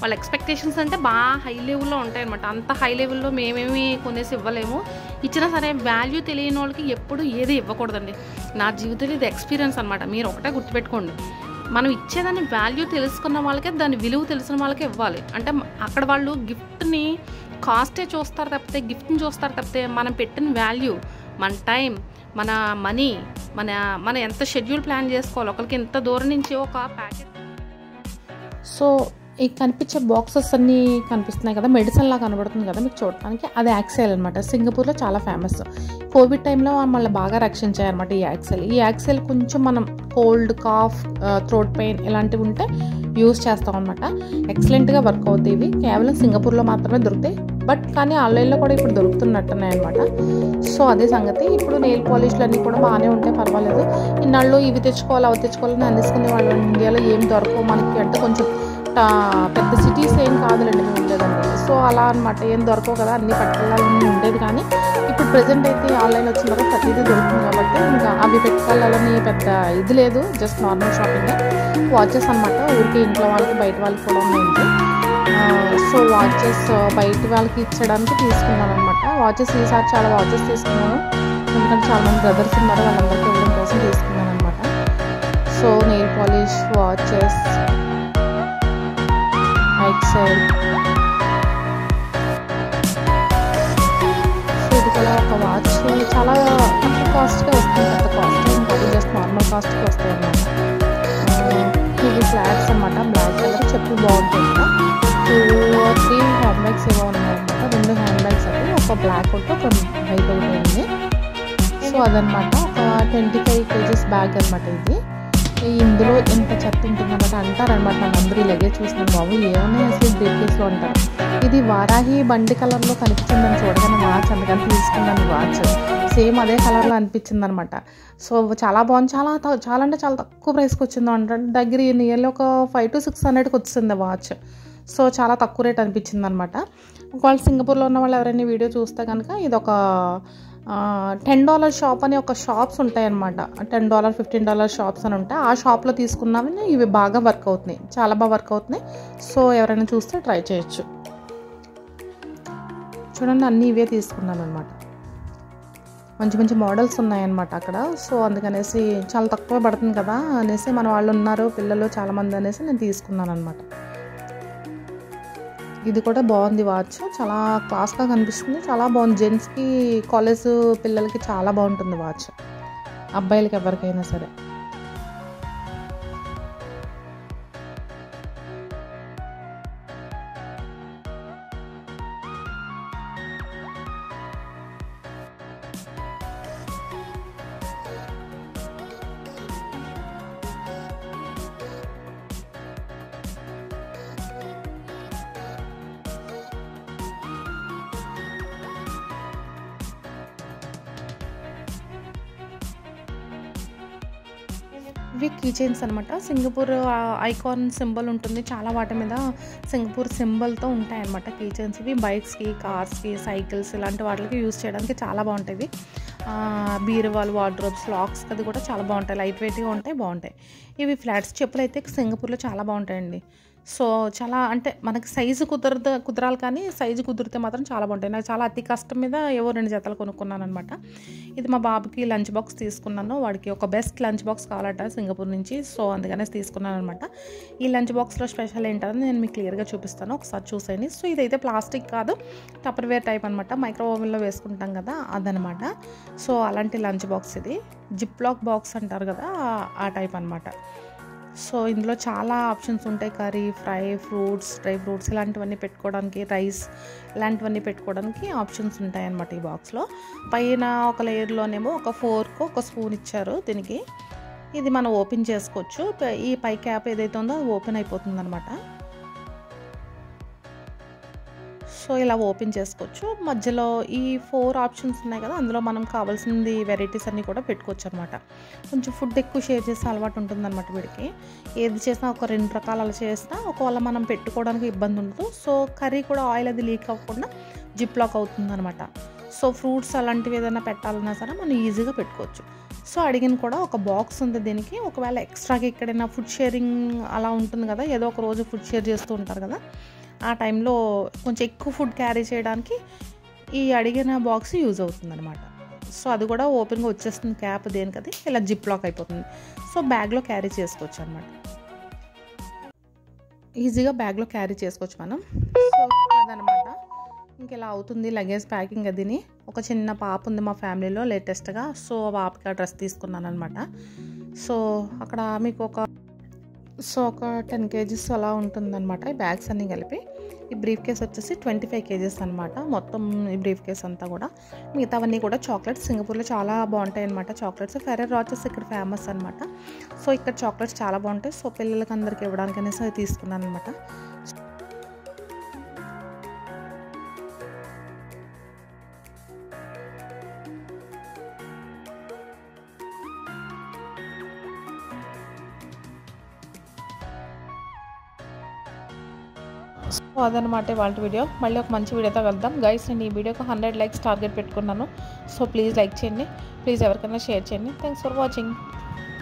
వాళ్ళ ఎక్స్పెక్టేషన్స్ అంటే బాగా హై లెవెల్లో ఉంటాయి అనమాట అంత హై లెవెల్లో మేమేమి కొనేసి ఇవ్వలేము ఇచ్చినా సరే వాల్యూ తెలియని వాళ్ళకి ఎప్పుడు ఏది ఇవ్వకూడదండి నా జీవితంలో ఇది ఎక్స్పీరియన్స్ అనమాట మీరు ఒకటే గుర్తుపెట్టుకోండి మనం ఇచ్చేదాన్ని వాల్యూ తెలుసుకున్న వాళ్ళకే దాని విలువ తెలిసిన వాళ్ళకే ఇవ్వాలి అంటే అక్కడ వాళ్ళు గిఫ్ట్ని కాస్టే చూస్తారు తప్పితే గిఫ్ట్ని చూస్తారు తప్పితే మనం పెట్టిన వాల్యూ మన టైం మన మనీ మన మన ఎంత షెడ్యూల్ ప్లాన్ చేసుకోవాలి ఒకరికి ఎంత దూరం నుంచి ఒక ప్యాకెట్ సో ఈ కనిపించే బాక్సెస్ అన్నీ కనిపిస్తున్నాయి కదా మెడిసిన్ లా కనబడుతుంది కదా మీకు చూడటానికి అది యాక్సెల్ అనమాట సింగపూర్లో చాలా ఫేమస్ కోవిడ్ టైంలో మళ్ళీ బాగా రక్షించాయన్నమాట ఈ యాక్సెల్ ఈ యాక్సెల్ కొంచెం మనం కోల్డ్ కాఫ్ థ్రోట్ పెయిన్ ఇలాంటివి ఉంటే యూస్ చేస్తాం అనమాట ఎక్సలెంట్గా వర్క్ అవుతాయి ఇవి కేవలం సింగపూర్లో మాత్రమే దొరుకుతాయి బట్ కానీ ఆన్లైన్లో కూడా ఇప్పుడు దొరుకుతున్నట్టున్నాయి అనమాట సో అదే సంగతి ఇప్పుడు నెయిల్ పాలిష్లు అన్నీ కూడా బాగానే ఉంటాయి పర్వాలేదు ఇన్నాళ్ళు ఇవి తెచ్చుకోవాలి అవి తెచ్చుకోవాలని అనేసుకునే వాళ్ళు ఇండియాలో ఏం దొరకవు మనకి అంటే కొంచెం టా- పెద్ద సిటీస్ ఏం కాదులేండి మేము ఉండేదండి సో అలా అనమాట ఏం దొరకవు కదా అన్ని పట్టుకెళ్ళాలని ఉండేది కానీ ఇప్పుడు ప్రజెంట్ అయితే ఆన్లైన్ వచ్చిన తర్వాత ప్రతిదీ దొరుకుతుంది కాబట్టి ఇంకా అవి పెట్టుకెళ్ళాలని పెద్ద ఇది లేదు జస్ట్ నార్మల్ షాపింగ్ వాచెస్ అనమాట ఊరికి ఇంట్లో వాళ్ళకి బయట వాళ్ళకి కూడా ఉన్నాయండి సో వాచెస్ బయట వాళ్ళకి ఇచ్చడానికి తీసుకున్నాను అనమాట వాచెస్ ఈసారి చాలా వాచెస్ తీసుకున్నాను ఎందుకంటే చాలా మంది బ్రదర్స్ ఉన్నారు వాళ్ళందరికీ ఇవ్వడం కోసం తీసుకున్నాను అనమాట సో నెయిల్ పాలిష్ వాచెస్ ఎక్సెల్ సో ఇది కూడా ఒక వాచ్ చాలా తక్కువ కాస్ట్గా వస్తుంది పెద్ద కాస్ట్ ఇంకోటి జస్ట్ నార్మల్ కాస్ట్కి వస్తాయి అన్నమాట ఇవి ఫ్లాట్స్ అనమాట బ్లాక్ కలర్ చెప్పులు బాగుంటాయి కదా టూ త్రీ హ్యాండ్ బ్యాగ్స్ ఏవో ఉన్నాయన్నమాట రెండు హ్యాండ్ బ్యాగ్స్ అవి ఒక బ్లాక్ ఒకటి ఒక వైట్ ఒకటి ఉంది సో అదనమాట ఒక ట్వంటీ ఫైవ్ కేజీస్ బ్యాగ్ అనమాట ఇది ఇందులో ఎంత చెత్త ఉంటుందన్నమాట అంటారనమాట నన్ను అందరూ ఈ లగేజ్ చూసిన బాబు ఏమన్నా అసలు బ్రేక్ కేసులో అంటారు ఇది వారాహి బండి కలర్లో కనిపించిందని చూడగానే వాచ్ అందుకని తీసుకున్నాను ఈ వాచ్ సేమ్ అదే కలర్లో అనిపించింది అనమాట సో చాలా బాగుంది చాలా త- చాలా అంటే చాలా తక్కువ ప్రైస్కి వచ్చింది అంటే దగ్గర నియర్లీ ఒక ఫైవ్ టు సిక్స్ హండ్రెడ్కి వచ్చింది వాచ్ సో చాలా తక్కువ రేట్ అనిపించింది అనమాట ఒకవేళ సింగపూర్లో ఉన్న వాళ్ళు ఎవరైనా వీడియో చూస్తే కనుక ఇది ఒక టెన్ డాలర్ షాప్ అని ఒక షాప్స్ ఉంటాయి అనమాట ten dollar fifteen dollar shops అని ఉంటాయి ఆ షాప్లో తీసుకున్నామని ఇవి బాగా వర్క్ అవుతున్నాయి చాలా బాగా వర్క్ అవుతున్నాయి సో ఎవరైనా చూస్తే ట్రై చేయొచ్చు చూడండి అన్నీ ఇవే తీసుకున్నాను అనమాట మంచి మంచి మోడల్స్ ఉన్నాయన్నమాట అక్కడ సో అందుకనేసి చాలా తక్కువ పడుతుంది కదా అనేసి మన వాళ్ళు ఉన్నారు పిల్లలు చాలామంది అనేసి నేను తీసుకున్నాను అనమాట ఇది కూడా బాగుంది వాచ్ చాలా క్లాస్గా కనిపిస్తుంది చాలా బాగుంది జెంట్స్కి కాలేజ్ పిల్లలకి చాలా బాగుంటుంది వాచ్ అబ్బాయిలకి ఎవరికైనా సరే ఇవి కీ చైన్స్ అనమాట సింగపూర్ ఐకాన్ సింబల్ ఉంటుంది చాలా వాటి మీద సింగపూర్ సింబల్తో ఉంటాయి అనమాట కీ చైన్స్ ఇవి బైక్స్కి కార్స్కి సైకిల్స్ ఇలాంటి వాటికి యూస్ చేయడానికి చాలా బాగుంటాయి బీరువాల్ వార్డ్రోబ్స్ లాక్స్ అది కూడా చాలా బాగుంటాయి లైట్ వెయిట్గా ఉంటాయి బాగుంటాయి ఇవి ఫ్లాట్స్ చెప్పులు అయితే సింగపూర్లో చాలా బాగుంటాయండి సో చాలా అంటే మనకి సైజు కుదరదు కుదరాలి కానీ సైజు కుదిరితే మాత్రం చాలా బాగుంటాయి నాకు చాలా అతి కష్టం మీద ఏవో రెండు జతలు కొనుక్కున్నాను అనమాట ఇది మా బాబుకి లంచ్ బాక్స్ తీసుకున్నాను వాడికి ఒక బెస్ట్ లంచ్ బాక్స్ కావాలట సింగపూర్ నుంచి సో అందుకనే తీసుకున్నాను అనమాట ఈ లంచ్ బాక్స్లో స్పెషల్ ఏంటని నేను మీకు క్లియర్గా చూపిస్తాను ఒకసారి చూసేయండి సో ఇదైతే ప్లాస్టిక్ కాదు టపర్వేర్ టైప్ అనమాట మైక్రో ఓవెన్లో వేసుకుంటాం కదా అదనమాట సో అలాంటి లంచ్ బాక్స్ ఇది జిప్ లాక్ బాక్స్ అంటారు కదా ఆ- ఆ టైప్ అనమాట సో ఇందులో చాలా ఆప్షన్స్ ఉంటాయి curry fry fruits dry fruits ఇలాంటివన్నీ పెట్టుకోవడానికి రైస్ ఇలాంటివన్నీ పెట్టుకోవడానికి ఆప్షన్స్ ఉంటాయి అన్నమాట ఈ బాక్స్లో పైన ఒక లేయర్లోనేమో ఒక ఫోర్క్ ఒక స్పూన్ ఇచ్చారు దీనికి ఇది మనం ఓపెన్ చేసుకోవచ్చు ప- ఈ పై క్యాప్ ఏదైతే ఉందో అది ఓపెన్ అయిపోతుంది అనమాట సో ఇలా ఓపెన్ చేసుకోవచ్చు మధ్యలో ఈ ఫోర్ ఆప్షన్స్ ఉన్నాయి కదా అందులో మనం కావాల్సింది వెరైటీస్ అన్నీ కూడా పెట్టుకోవచ్చు అనమాట కొంచెం ఫుడ్ ఎక్కువ షేర్ చేసే అలవాటు ఉంటుందన్నమాట వీడికి ఏది చేసినా ఒక రెండు రకాలు అలా చేసినా ఒకవేళ మనం పెట్టుకోవడానికి ఇబ్బంది ఉండదు సో కర్రీ కూడా ఆయిల్ అది లీక్ అవ్వకుండా జిప్ లాక్ అవుతుంది అనమాట సో ఫ్రూట్స్ అలాంటివి ఏదైనా పెట్టాలన్నా సరే మనం ఈజీగా పెట్టుకోవచ్చు సో అడిగిన కూడా ఒక బాక్స్ ఉంది దీనికి ఒకవేళ ఎక్స్ట్రాగా ఎక్కడైనా ఫుడ్ షేరింగ్ అలా ఉంటుంది కదా ఏదో ఒక రోజు ఫుడ్ షేర్ చేస్తూ ఉంటారు కదా ఆ టైంలో కొంచెం ఎక్కువ ఫుడ్ క్యారీ చేయడానికి ఈ అడిగిన బాక్స్ యూజ్ అవుతుంది అనమాట సో అది కూడా ఓపెన్గా వచ్చేస్తుంది క్యాప్ దేనికది ఇలా జిప్ లాక్ అయిపోతుంది సో బ్యాగ్లో క్యారీ చేసుకోవచ్చు అనమాట ఈజీగా బ్యాగ్లో క్యారీ చేసుకోవచ్చు మనం సో అదనమాట ఇంక ఇలా అవుతుంది లగేజ్ ప్యాకింగ్ అదిని ఒక చిన్న పాప ఉంది మా ఫ్యామిలీలో లేటెస్ట్గా సో ఆ పాపకి ఆ డ్రెస్ తీసుకున్నాను అనమాట సో అక్కడ మీకు ఒక సో ఒక టెన్ కేజీస్ అలా ఉంటుందన్నమాట ఈ బ్యాగ్స్ అన్నీ కలిపి ఈ బ్రీఫ్ కేస్ వచ్చేసి ట్వంటీ ఫైవ్ కేజీస్ అనమాట మొత్తం ఈ బ్రీఫ్ కేస్ అంతా కూడా మిగతావన్నీ కూడా చాక్లెట్స్ సింగపూర్లో చాలా బాగుంటాయి అనమాట చాక్లెట్స్ ఫెరర్ రాచెస్ ఇక్కడ ఫేమస్ అనమాట సో ఇక్కడ చాక్లెట్స్ చాలా బాగుంటాయి సో పిల్లలకి అందరికి ఇవ్వడానికి అనేసి అది తీసుకున్నాను అనమాట సో అదనమాట వాళ్ళ వీడియో మళ్ళీ ఒక మంచి వీడియోతో వెళ్దాం గైస్ నేను ఈ వీడియోకి హండ్రెడ్ లైక్స్ టార్గెట్ పెట్టుకున్నాను సో ప్లీజ్ లైక్ చేయండి ప్లీజ్ ఎవరికైనా షేర్ చేయండి థ్యాంక్స్ ఫర్ వాచింగ్